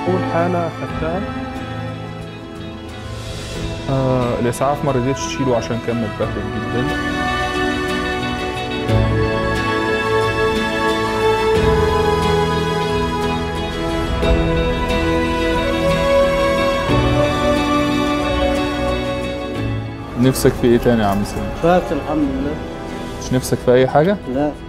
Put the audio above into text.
أول حالة خدتها آه الإسعاف ما رضيتش تشيله عشان كان متبهدل جدا نفسك في ايه تاني يا عم سامي؟ فات الحمد لله مش نفسك في اي حاجة؟ لا